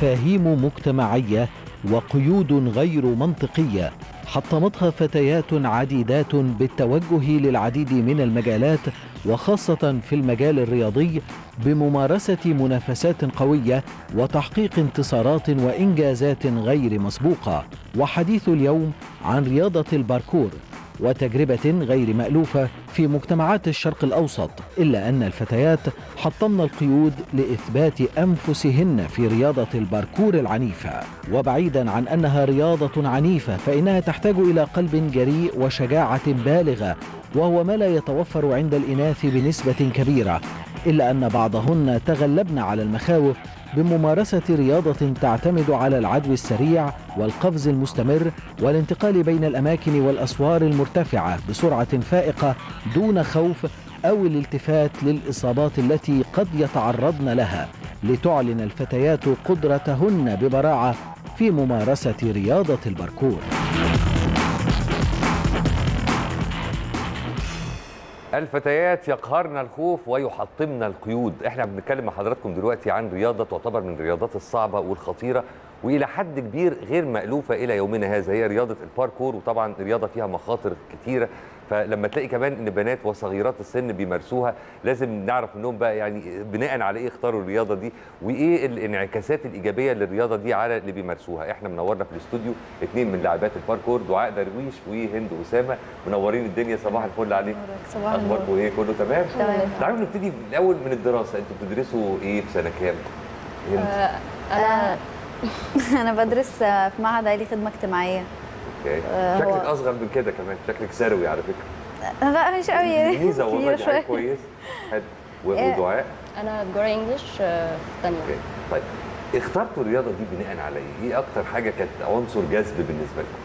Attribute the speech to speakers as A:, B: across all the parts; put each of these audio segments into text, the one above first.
A: مفاهيم مجتمعيه وقيود غير منطقيه حطمتها فتيات عديدات بالتوجه للعديد من المجالات وخاصه في المجال الرياضي بممارسه منافسات قويه وتحقيق انتصارات وانجازات غير مسبوقه وحديث اليوم عن رياضه الباركور وتجربة غير مألوفة في مجتمعات الشرق الأوسط إلا أن الفتيات حطمن القيود لإثبات أنفسهن في رياضة الباركور العنيفة وبعيدا عن أنها رياضة عنيفة فإنها تحتاج إلى قلب جريء وشجاعة بالغة وهو ما لا يتوفر عند الإناث بنسبة كبيرة إلا أن بعضهن تغلبن على المخاوف بممارسة رياضة تعتمد على العدو السريع والقفز المستمر والانتقال بين الأماكن والأسوار المرتفعة بسرعة فائقة دون خوف أو الالتفات للإصابات التي قد يتعرضن لها لتعلن الفتيات قدرتهن ببراعة في ممارسة رياضة الباركور
B: الفتيات يقهرن الخوف ويحطمن القيود احنا بنتكلم مع حضراتكم دلوقتي عن رياضه تعتبر من الرياضات الصعبه والخطيره والى حد كبير غير مالوفه الى يومنا هذا هي رياضه الباركور وطبعا رياضه فيها مخاطر كتيره فلما تلاقي كمان ان بنات وصغيرات السن بيمارسوها لازم نعرف منهم بقى يعني بناء على ايه اختاروا الرياضه دي وايه الانعكاسات الايجابيه للرياضه دي على اللي بيمارسوها احنا منورنا في الاستوديو اثنين من لاعبات الباركور دعاء درويش وهند اسامه منورين الدنيا صباح الفل عليكم
C: صباح
B: اخباركم ايه كله تمام
C: تمام.
B: تعالوا نبتدي الاول من الدراسه انتوا بتدرسوا ايه في سنه كام هند
C: انا انا بدرس في معهد عالي خدمه اجتماعيه
B: اوكي
C: آه،
B: شكلك
C: هو-
B: اصغر من كده كمان شكلك ثانوي على فكره
C: لا مش قوي يعني
B: ميزه والله
C: كبيرة
B: دي
C: شوية.
B: حاجه كويس حلو و-
C: إيه.
B: ودعاء
D: انا تجاره انجلش آه، في تانية
B: اوكي طيب اخترتوا الرياضه دي بناء على ايه؟ ايه اكتر حاجه كانت عنصر جذب بالنسبه لكم؟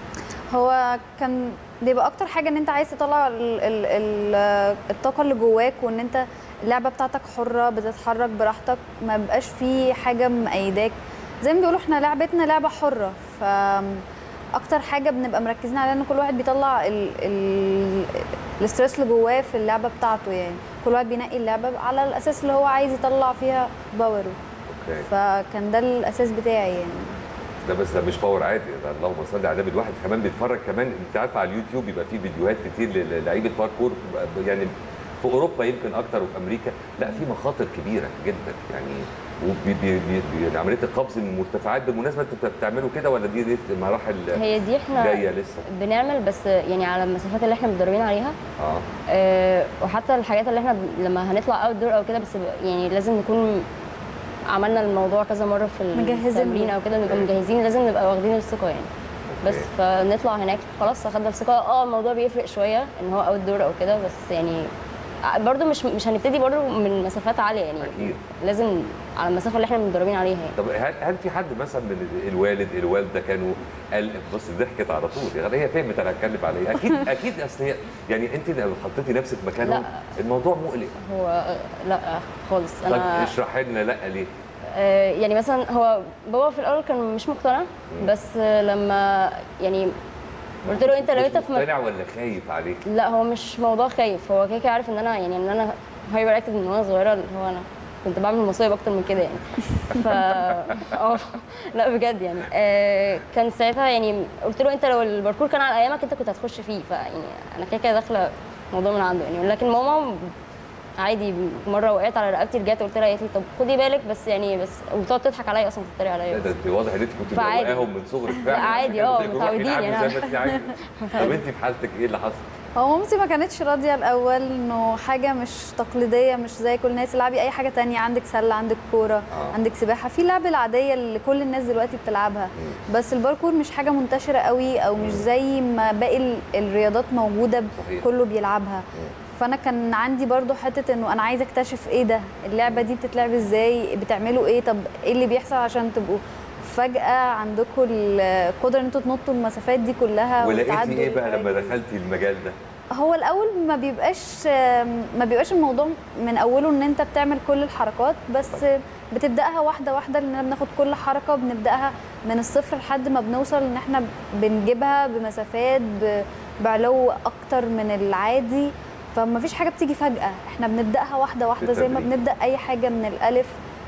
C: هو كان بيبقى اكتر حاجه ان انت عايز تطلع ال ال ال الطاقه اللي جواك وان انت اللعبه بتاعتك حره بتتحرك براحتك ما بيبقاش في حاجه مقيداك زي ما بيقولوا احنا لعبتنا لعبه حره ف اكتر حاجه بنبقى مركزين عليها ان كل واحد بيطلع ال ال الاسترس اللي جواه في اللعبه بتاعته يعني كل واحد بينقي اللعبه على الاساس اللي هو عايز يطلع فيها باوره
B: اوكي
C: فكان ده الاساس بتاعي يعني
B: ده بس ده مش باور عادي ده اللهم صل على النبي الواحد كمان بيتفرج كمان انت عارف على اليوتيوب بيبقى فيه فيديوهات كتير للعيبه باركور يعني في اوروبا يمكن اكتر وفي امريكا لا في مخاطر كبيره جدا يعني وبي بي بي بي عمليه القفز من المرتفعات بالمناسبه انتوا بتعملوا كده ولا دي, دي مراحل
D: هي دي احنا
B: جايه لسه؟
D: بنعمل بس يعني على المسافات اللي احنا متدربين عليها
B: اه
D: آه، وحتى الحاجات اللي احنا ب- لما هنطلع اوت دور او كده بس ب- يعني لازم نكون عملنا الموضوع كذا مره في
C: مجهزين
D: التمرين
C: له.
D: او كده نبقى مجهزين لازم نبقى واخدين الثقه يعني بس
B: أوكي.
D: فنطلع هناك خلاص اخدنا الثقه اه الموضوع بيفرق شويه ان هو اوت دور او كده بس يعني ع- برضو مش مش هنبتدي برضو من مسافات عاليه يعني
B: أكيد.
D: لازم على المسافه اللي احنا متدربين عليها يعني
B: طب هل هل في حد مثلا من الوالد الوالده كانوا قال بص ضحكت على طول يعني هي فهمت انا هتكلم على ايه اكيد اكيد اصل هي يعني انت لو حطيتي نفسك مكانهم الموضوع مقلق
D: هو آه، لا خالص
B: طب
D: انا
B: اشرحي لنا لا ليه؟
D: آه، يعني مثلا هو بابا في الاول كان مش مقتنع بس آه، لما يعني قلت له انت لو
B: مش
D: انت في مك...
B: مقتنع ولا خايف عليك؟
D: لا هو مش موضوع خايف هو كده كده عارف ان انا يعني ان انا هايبر اكتف من وانا صغيره اللي هو انا كنت بعمل مصايب اكتر من كده يعني ف اه لا بجد يعني آه كان ساعتها يعني قلت له انت لو الباركور كان على ايامك انت كنت هتخش فيه فيعني انا كده كده داخله الموضوع من عنده يعني لكن ماما عادي مره وقعت على رقبتي رجعت قلت لها قالت لي طب خدي بالك بس يعني بس وتقعد تضحك عليا اصلا تتريق عليا
B: لا
D: بس.
B: ده انت واضح ان انت كنت
D: فعادي.
B: مروقاهم من صغرك فعلا
D: عادي،
B: عشان
D: اه،
B: كده قلت لك روحي
D: متعودين
B: العبي
D: يعني.
B: زي ما انت عايزه طب انت في حالتك ايه اللي حصل؟
C: هو مامتي ما كانتش راضيه الاول انه حاجه مش تقليديه مش زي كل الناس العبي اي حاجه تانية عندك سله عندك كوره
B: آه.
C: عندك سباحه في اللعب العاديه اللي كل الناس دلوقتي بتلعبها بس الباركور مش حاجه منتشره قوي او مش زي ما باقي ال- الرياضات موجوده ب-
B: صحيح.
C: كله بيلعبها فانا كان عندي برضو حته انه انا عايزه اكتشف ايه ده اللعبه دي بتتلعب ازاي بتعملوا ايه طب ايه اللي بيحصل عشان تبقوا فجاه عندكم القدره ان انتوا تنطوا المسافات دي كلها
B: ولقيتي
C: وتعدوا
B: ايه بقى لما
C: الحاجات دي.
B: دخلتي المجال ده؟
C: هو الاول ما بيبقاش ما بيبقاش الموضوع من اوله ان انت بتعمل كل الحركات بس بتبداها واحده واحده لاننا بناخد كل حركه بنبداها من الصفر لحد ما بنوصل ان احنا بنجيبها بمسافات ب- بعلو اكتر من العادي فما فيش حاجه بتيجي فجاه احنا بنبداها واحده واحده زي ما
B: بالتدريج.
C: بنبدا اي حاجه من الالف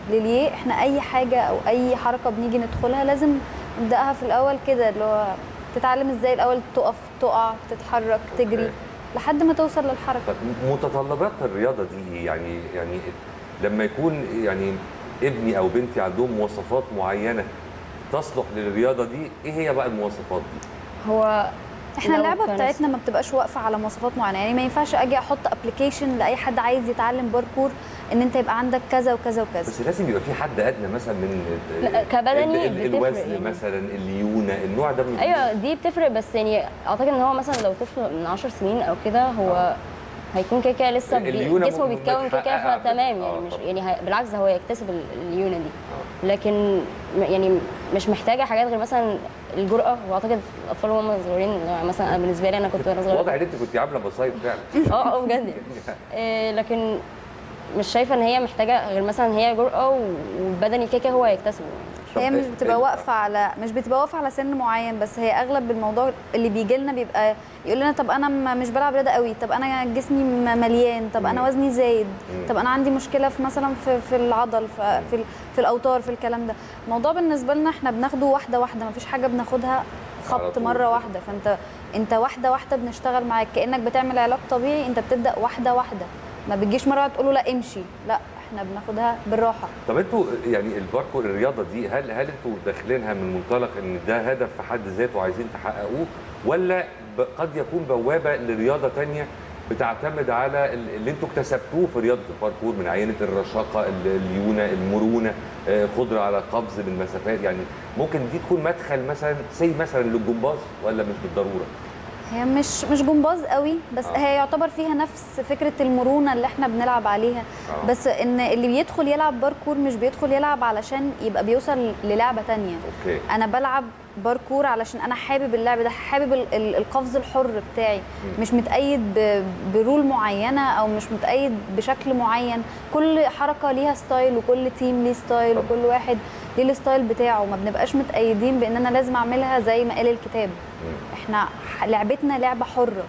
C: لليه احنا اي حاجه او اي حركه بنيجي ندخلها لازم نبداها في الاول كده اللي هو تتعلم ازاي الاول تقف تقع تتحرك تجري
B: أوكي.
C: لحد ما توصل للحركه
B: طب متطلبات الرياضه دي إيه؟ يعني يعني لما يكون يعني ابني او بنتي عندهم مواصفات معينه تصلح للرياضه دي ايه هي بقى المواصفات دي
D: هو
C: احنا
D: لو
C: اللعبه
D: كان-
C: بتاعتنا ما بتبقاش واقفه على مواصفات معينه يعني ما ينفعش اجي احط ابلكيشن لاي حد عايز يتعلم باركور ان انت يبقى عندك كذا وكذا وكذا
B: بس لازم يبقى في حد ادنى مثلا من
D: لا، كبدني
B: ال- ال-
D: بتفرق
B: الوزن
D: يعني.
B: مثلا الليونه النوع ده من
D: ايوه دي بتفرق بس يعني اعتقد ان هو مثلا لو طفل من 10 سنين او كده هو هيكون كده كده لسه بي-
B: الليونة
D: جسمه
B: م-
D: بيتكون كده كده
B: متحققة.
D: فتمام
B: آه،
D: يعني مش
B: طبعا.
D: يعني هي- بالعكس هو يكتسب ال- الليونه دي لكن م- يعني مش محتاجه حاجات غير مثلا الجرأه واعتقد الاطفال وهم صغيرين يعني مثلا أنا بالنسبه لي انا كنت وانا صغيره
B: واضح ان انت كنت عامله مصايب فعلا
D: اه اه بجد يعني. إيه، لكن مش شايفه ان هي محتاجه غير مثلا هي جرأه و- والبدني كده كده هو يكتسبه
B: طب
C: هي مش
B: إيه-
C: بتبقى
B: إيه-
C: واقفه على مش بتبقى واقفه على سن معين بس هي اغلب الموضوع اللي بيجي لنا بيبقى يقول لنا طب انا م- مش بلعب رياضه قوي طب انا جسمي م- مليان طب انا
B: مم.
C: وزني زايد
B: مم.
C: طب انا عندي مشكله في مثلا في في العضل في في, ال- في الاوتار في الكلام ده الموضوع بالنسبه لنا احنا بناخده واحده واحده مفيش حاجه بناخدها
B: على
C: خبط
B: طول.
C: مره واحده فانت انت واحده واحده بنشتغل معاك كانك بتعمل علاج طبيعي انت بتبدا واحده واحده ما بتجيش مره تقول له لا امشي لا احنا بناخدها بالراحه
B: طب انتوا يعني الباركور الرياضه دي هل هل انتوا داخلينها من منطلق ان ده هدف في حد ذاته عايزين تحققوه ولا ب- قد يكون بوابه لرياضه تانية بتعتمد على ال- اللي انتوا اكتسبتوه في رياضه الباركور من عينه الرشاقه ال- الليونه المرونه آه، قدره على قفز من مسافات يعني ممكن دي تكون مدخل مثلا سي مثلا للجمباز ولا مش بالضروره؟
C: هي مش مش جمباز قوي بس
B: آه.
C: آه. هي يعتبر فيها نفس فكره المرونه اللي احنا بنلعب عليها
B: آه.
C: آه. بس ان اللي بيدخل يلعب باركور مش بيدخل يلعب علشان يبقى بيوصل للعبه تانية
B: اوكي
C: انا بلعب باركور علشان انا حابب اللعب ده حابب ال- ال- القفز الحر بتاعي مش متقيد ب- برول معينه او مش متقيد بشكل معين كل حركه ليها ستايل وكل تيم ليه ستايل
B: طب.
C: وكل واحد ليه الستايل بتاعه ما بنبقاش متقيدين بان انا لازم اعملها زي ما قال الكتاب احنا ح- لعبتنا لعبه حره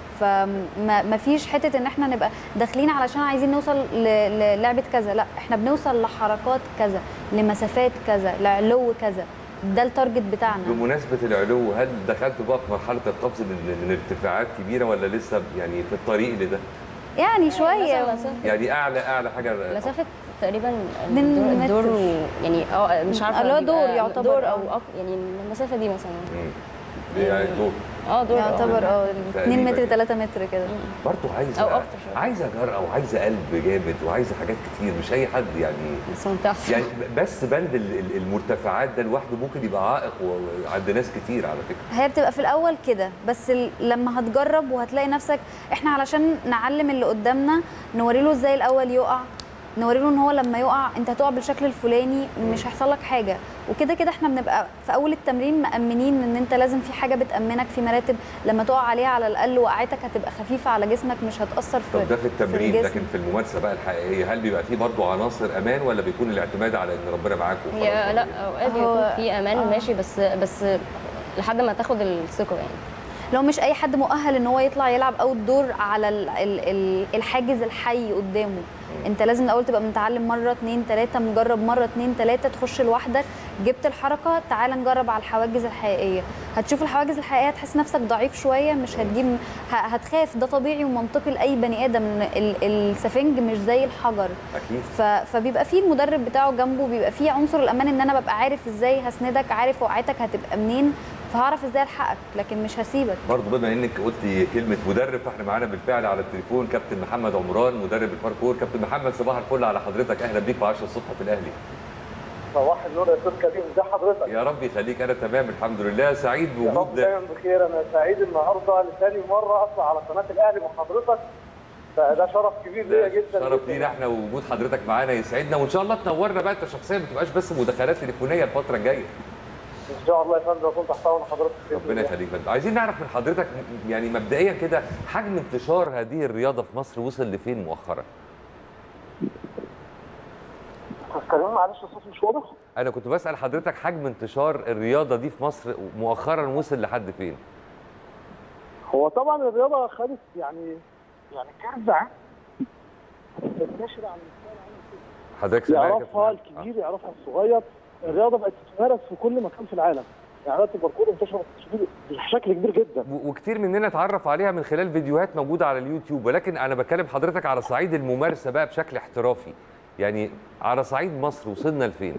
C: فما ما فيش حته ان احنا نبقى داخلين علشان عايزين نوصل ل- للعبه كذا لا احنا بنوصل لحركات كذا لمسافات كذا لعلو كذا ده التارجت بتاعنا
B: بمناسبه العلو هل دخلتوا بقى في مرحله القفز من من ارتفاعات كبيره ولا لسه يعني في الطريق لده؟
C: يعني شويه
D: مثلا مسافة-
B: يعني اعلى اعلى حاجه
D: مسافه تقريبا
C: اتنين
D: الدور, الدور
C: متر.
D: و- يعني اه مش عارفه
C: اللي هو
D: بيبقى
C: دور يعتبر،
D: دور او
C: آه.
D: أك... يعني المسافه دي مثلا
B: مم. يعني دول
D: اه دور
C: يعتبر اه 2 متر
B: تقريباً.
C: 3 متر كده
B: برضه عايزه
D: أو أكتر شوية.
B: عايزه جرأة وعايزه قلب جامد وعايزه حاجات كتير مش اي حد يعني
D: بس ممتعه
B: يعني بس بند ال- ال- المرتفعات ده لوحده ممكن يبقى عائق و- عند ناس كتير على فكره
C: هي بتبقى في الاول كده بس ال- لما هتجرب وهتلاقي نفسك احنا علشان نعلم اللي قدامنا نوري له ازاي الاول يقع نوري له ان هو لما يقع انت هتقع بالشكل الفلاني مش هيحصل لك حاجه وكده كده احنا بنبقى في اول التمرين مأمنين ان انت لازم في حاجه بتأمنك في مراتب لما تقع عليها على الاقل وقعتك هتبقى خفيفه على جسمك مش هتأثر في
B: طب ده في التمرين
C: الجسم.
B: لكن في الممارسه بقى الحقيقيه هل بيبقى فيه برضه عناصر امان ولا بيكون الاعتماد على ان ربنا معاك وخلاص
D: هي لا
B: ولا
D: اوقات
C: هو-
D: بيكون في امان
C: آه.
D: ماشي بس بس لحد ما تاخد الثقه يعني
C: لو مش اي حد مؤهل ان هو يطلع يلعب اوت دور على ال- ال- ال- الحاجز الحي قدامه انت لازم الاول تبقى متعلم مره اتنين تلاته مجرب مره اتنين تلاته تخش لوحدك جبت الحركه تعال نجرب على الحواجز الحقيقيه هتشوف الحواجز الحقيقيه هتحس نفسك ضعيف شويه مش هتجيب ه- هتخاف ده طبيعي ومنطقي لاي بني ادم إن ال- السفنج مش زي الحجر
B: اكيد
C: ف... فبيبقى فيه المدرب بتاعه جنبه بيبقى فيه عنصر الامان ان انا ببقى عارف ازاي هسندك عارف وقعتك هتبقى منين فهعرف ازاي الحقك لكن مش هسيبك
B: برضه بما انك قلتي كلمه مدرب فاحنا معانا بالفعل على التليفون كابتن محمد عمران مدرب الباركور كابتن محمد صباح الفل على حضرتك اهلا بيك في 10 الصبح في الاهلي
E: صباح النور يا استاذ كريم ازي حضرتك؟
B: يا رب يخليك انا تمام الحمد لله سعيد
E: يا رب
B: بوجود
E: دايما بخير انا سعيد النهارده لثاني مره اطلع على قناه الاهلي مع حضرتك فده شرف كبير ليا جدا
B: شرف
E: جداً.
B: لينا احنا ووجود حضرتك معانا يسعدنا وان شاء الله تنورنا بقى انت شخصيا ما تبقاش بس مداخلات تليفونيه الفتره الجايه
E: ان شاء الله يا فندم اكون تحت امر حضرتك بإذن
B: ربنا
E: الله.
B: يخليك فندم. عايزين نعرف من حضرتك م- يعني مبدئيا كده حجم انتشار هذه الرياضه في مصر وصل لفين مؤخرا
E: استاذ كريم معلش الصوت مش واضح؟
B: انا كنت بسال حضرتك حجم انتشار الرياضه دي في مصر مؤخرا وصل لحد فين
E: هو طبعا الرياضه خدت يعني يعني كيرف عام منتشره على مستوى العالم كله.
B: حضرتك سمعت
E: يعرفها الكبير يعرفها الصغير الرياضه بقت تتمارس في كل مكان في العالم يعني رياضه الباركور انتشرت بشكل كبير جدا
B: و- وكتير مننا اتعرف عليها من خلال فيديوهات موجوده على اليوتيوب ولكن انا بكلم حضرتك على صعيد الممارسه بقى بشكل احترافي يعني على صعيد مصر وصلنا لفين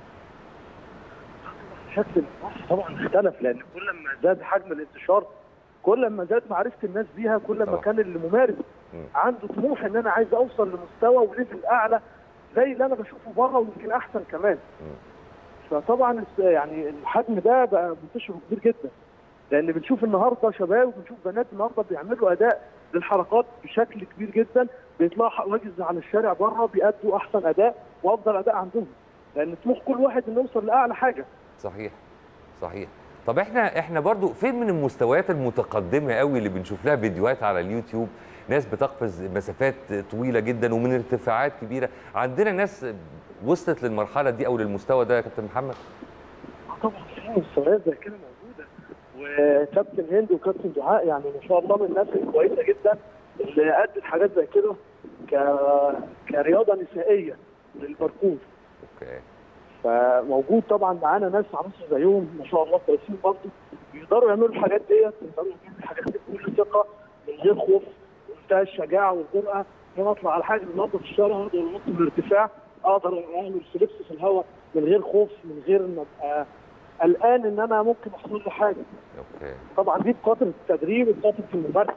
E: شكل المصر طبعا اختلف لان كل ما زاد حجم الانتشار كل ما زاد معرفه الناس بيها كل ما
B: طبعا.
E: كان الممارس
B: مم.
E: عنده طموح ان انا عايز اوصل لمستوى وليفل اعلى زي اللي انا بشوفه بره ويمكن احسن كمان فطبعا الس- يعني الحجم ده بقى منتشر كبير جدا لان بنشوف النهارده شباب وبنشوف بنات النهارده بيعملوا اداء للحركات بشكل كبير جدا بيطلعوا حواجز على الشارع بره بيأدوا احسن اداء وافضل اداء عندهم لان طموح كل واحد انه يوصل لاعلى حاجه
B: صحيح صحيح طب احنا احنا برضو فين من المستويات المتقدمه قوي اللي بنشوف لها فيديوهات على اليوتيوب ناس بتقفز مسافات طويله جدا ومن ارتفاعات كبيره عندنا ناس وصلت للمرحله دي او للمستوى ده يا كابتن محمد
E: طبعا في مستويات زي كده موجوده وكابتن هند وكابتن دعاء يعني ما شاء الله من الناس الكويسه جدا اللي ادت حاجات زي كده ك... كرياضه نسائيه للباركور
B: اوكي
E: فموجود طبعا معانا ناس عناصر زيهم ما شاء الله كويسين برضه بيقدروا يعملوا الحاجات ديت يقدروا يعملوا الحاجات دي بكل ثقه من غير خوف ومنتهى الشجاعه والجرأه ان انا اطلع على حاجه النهارده في الشارع اقدر انط من الارتفاع اقدر اعمل فليبس في الهواء من غير خوف من غير ان ابقى قلقان ان انا ممكن يحصل لي حاجه
B: اوكي
E: طبعا دي بفتره التدريب وفتره الممارسه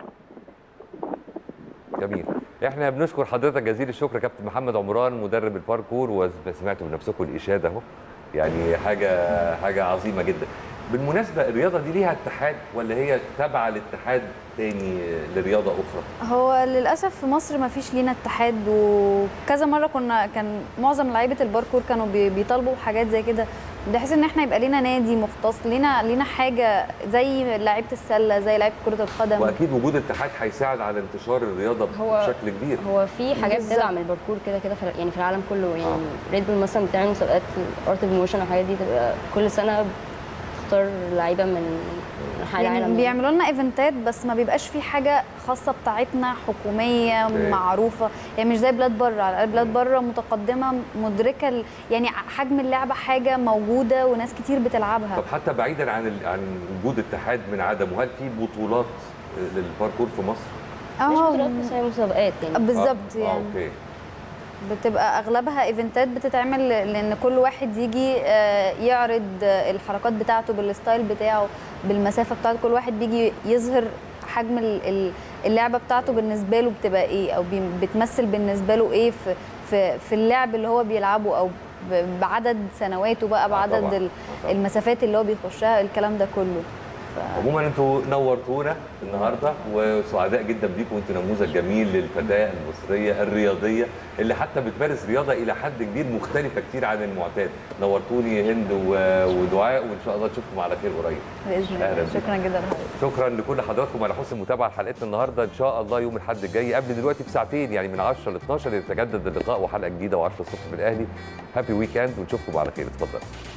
B: جميل احنا بنشكر حضرتك جزيل الشكر كابتن محمد عمران مدرب الباركور وسمعتوا بنفسكم الاشاده اهو يعني حاجه حاجه عظيمه جدا بالمناسبه الرياضه دي ليها اتحاد ولا هي تابعه لاتحاد تاني لرياضه اخرى
C: هو للاسف في مصر ما فيش لينا اتحاد وكذا مره كنا كان معظم لعيبه الباركور كانوا بي- بيطالبوا بحاجات زي كده بحيث ان احنا يبقى لينا نادي مختص لينا لينا حاجه زي لعيبه السله زي لعيبه كره القدم
B: واكيد وجود اتحاد هيساعد على انتشار الرياضه
D: هو-
B: بشكل كبير
D: هو في حاجات
C: بالظبط.
D: بتدعم الباركور كده كده في يعني في العالم كله يعني ريد بول مثلا بتعمل مسابقات الارت موشن والحاجات دي تبقى كل سنه بتختار لعيبه من حال
C: يعني
D: العالم
C: بيعملوا لنا ايفنتات بس ما بيبقاش في حاجه خاصه بتاعتنا حكوميه
B: أوكي.
C: معروفه يعني مش زي بلاد بره على الأقل بلاد بره متقدمه مدركه ال- يعني حجم اللعبه حاجه موجوده وناس كتير بتلعبها
B: طب حتى بعيدا عن ال- عن وجود اتحاد من عدمه هل في بطولات للباركور في مصر؟
D: مش
C: اه
D: بطولات بس هي مسابقات يعني
C: بالظبط
B: آه،
C: يعني
B: اوكي
C: بتبقى اغلبها ايفنتات بتتعمل لان كل واحد يجي آه، يعرض آه، الحركات بتاعته بالستايل بتاعه بالمسافه بتاعته كل واحد بيجي يظهر حجم ال- ال- اللعبه بتاعته بالنسبه له بتبقى ايه او بي- بتمثل بالنسبه له ايه في في في اللعب اللي هو بيلعبه او ب- بعدد سنواته بقى
B: طبعاً.
C: بعدد ال-
B: آه، طبعاً.
C: المسافات اللي هو بيخشها الكلام ده كله ف-
B: عموما انتوا نورتونا النهارده وسعداء جدا بيكم وانتوا نموذج جميل للفتاه المصريه الرياضيه اللي حتى بتمارس رياضه الى حد كبير مختلفه كتير عن المعتاد نورتوني هند و- ودعاء وان شاء الله نشوفكم على خير قريب
C: باذن
B: أهلاً
C: الله
B: بيك.
C: شكرا جدا لحضرتك
B: شكرا لكل حضراتكم على حسن المتابعه لحلقتنا النهارده ان شاء الله يوم الاحد الجاي قبل دلوقتي بساعتين يعني من 10 ل 12 يتجدد اللقاء وحلقه جديده و10 الصبح بالاهلي هابي ويك اند ونشوفكم على خير اتفضل